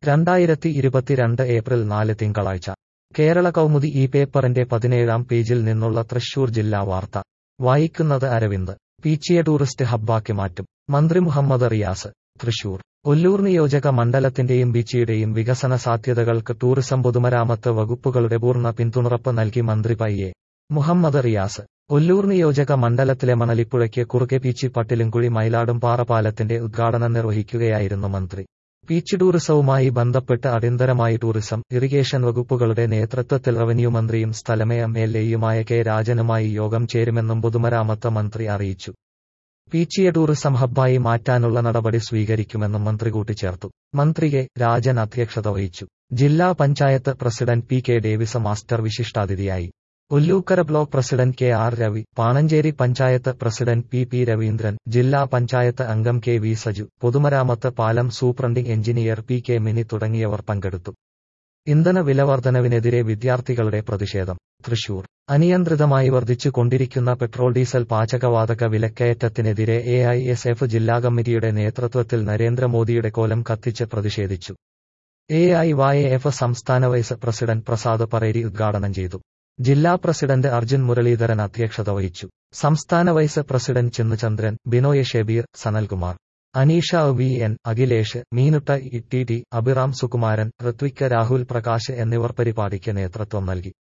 രണ്ടായിരത്തി ഇരുപത്തിരണ്ട് ഏപ്രിൽ നാല് തിങ്കളാഴ്ച കേരള കൗമുദി ഈ പേപ്പറിന്റെ പതിനേഴാം പേജിൽ നിന്നുള്ള തൃശൂർ ജില്ലാ വാർത്ത വായിക്കുന്നത് അരവിന്ദ് പീച്ചിയ ടൂറിസ്റ്റ് ഹബ്ബാക്കി മാറ്റും മന്ത്രി മുഹമ്മദ് റിയാസ് തൃശൂർ ഒല്ലൂർ നിയോജക മണ്ഡലത്തിന്റെയും ബീച്ചിയുടെയും വികസന സാധ്യതകൾക്ക് ടൂറിസം പൊതുമരാമത്ത് വകുപ്പുകളുടെ പൂർണ്ണ പിന്തുണറപ്പ് നൽകി മന്ത്രി പയ്യെ മുഹമ്മദ് റിയാസ് ഒല്ലൂർ നിയോജക മണ്ഡലത്തിലെ മണലിപ്പുഴയ്ക്ക് കുറുകെ പീച്ചി പട്ടിലുംകുഴി മയിലാടും പാറപാലത്തിന്റെ ഉദ്ഘാടനം നിർവഹിക്കുകയായിരുന്നു മന്ത്രി ബീച്ച് ടൂറിസവുമായി ബന്ധപ്പെട്ട് അടിയന്തരമായി ടൂറിസം ഇറിഗേഷൻ വകുപ്പുകളുടെ നേതൃത്വത്തിൽ റവന്യൂ മന്ത്രിയും സ്ഥലമേ എം എൽ എയുമായ കെ രാജനുമായി യോഗം ചേരുമെന്നും പൊതുമരാമത്ത് മന്ത്രി അറിയിച്ചു പീച്ചിയെ ടൂറിസം ഹബ്ബായി മാറ്റാനുള്ള നടപടി സ്വീകരിക്കുമെന്നും മന്ത്രി കൂട്ടിച്ചേർത്തു മന്ത്രി കെ രാജൻ അധ്യക്ഷത വഹിച്ചു ജില്ലാ panchayat president P K Davis master വിശിഷ്ടാതിഥിയായി Ollukkara block president K R Ravi Panancheri panchayat president P P Raveendran ജില്ലാ പഞ്ചായത്ത് അംഗം കെ വി സജു പൊതുമരാമത്ത് പാലം superintending engineer P K Mini തുടങ്ങിയവർ പങ്കെടുത്തു ഇന്ധന വിലവർധനവിനെതിരെ വിദ്യാർത്ഥികളുടെ പ്രതിഷേധം തൃശൂർ അനിയന്ത്രിതമായി വർദ്ധിച്ചു കൊണ്ടിരിക്കുന്ന പെട്രോൾ ഡീസൽ പാചകവാതക വിലക്കയറ്റത്തിനെതിരെ എ ഐ എസ് എഫ് ജില്ലാ കമ്മിറ്റിയുടെ നേതൃത്വത്തിൽ നരേന്ദ്രമോദിയുടെ കോലം കത്തിച്ച് പ്രതിഷേധിച്ചു എ ഐ വൈ എഫ് സംസ്ഥാന വൈസ് പ്രസിഡന്റ് പ്രസാദ് പറേരി ഉദ്ഘാടനം ചെയ്തു ജില്ലാ പ്രസിഡന്റ് അർജുൻ മുരളീധരൻ അധ്യക്ഷത വഹിച്ചു സംസ്ഥാന vice president Chennuchandran Binoy Shebeer Sanalkumar Aneesha V N Akhilesh Meenutta E T T Abhiram Sukumaran Rithvik Rahul Prakash എന്നിവർ പരിപാടിക്ക് നേതൃത്വം നൽകി